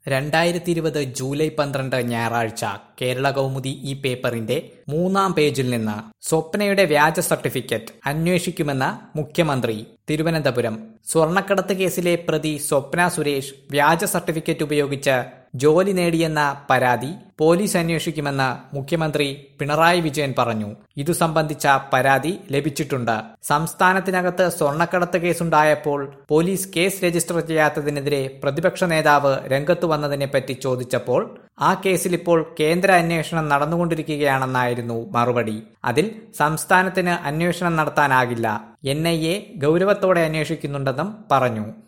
രണ്ടായിരത്തി ഇരുപത് ജൂലൈ പന്ത്രണ്ട് ഞായറാഴ്ച കേരള കൗമുദി ഈ പേപ്പറിന്റെ മൂന്നാം പേജിൽ നിന്ന് സ്വപ്നയുടെ വ്യാജ സർട്ടിഫിക്കറ്റ് അന്വേഷിക്കുമെന്ന് മുഖ്യമന്ത്രി തിരുവനന്തപുരം സ്വർണക്കടത്ത് കേസിലെ പ്രതി സ്വപ്ന സുരേഷ് വ്യാജ സർട്ടിഫിക്കറ്റ് ഉപയോഗിച്ച് ജോലി നേടിയെന്ന പരാതി പോലീസ് അന്വേഷിക്കുമെന്ന് മുഖ്യമന്ത്രി പിണറായി വിജയൻ പറഞ്ഞു ഇതു സംബന്ധിച്ച പരാതി ലഭിച്ചിട്ടുണ്ട് സംസ്ഥാനത്തിനകത്ത് സ്വർണക്കടത്ത് കേസുണ്ടായപ്പോൾ പോലീസ് കേസ് രജിസ്റ്റർ ചെയ്യാത്തതിനെതിരെ പ്രതിപക്ഷ നേതാവ് രംഗത്തു വന്നതിനെപ്പറ്റി ചോദിച്ചപ്പോൾ ആ കേസിൽ ഇപ്പോൾ കേന്ദ്ര അന്വേഷണം നടന്നുകൊണ്ടിരിക്കുകയാണെന്നായിരുന്നു മറുപടി അതിൽ സംസ്ഥാനത്തിന് അന്വേഷണം നടത്താനാകില്ല എൻ ഐ എ ഗൗരവത്തോടെ അന്വേഷിക്കുന്നുണ്ടെന്നും പറഞ്ഞു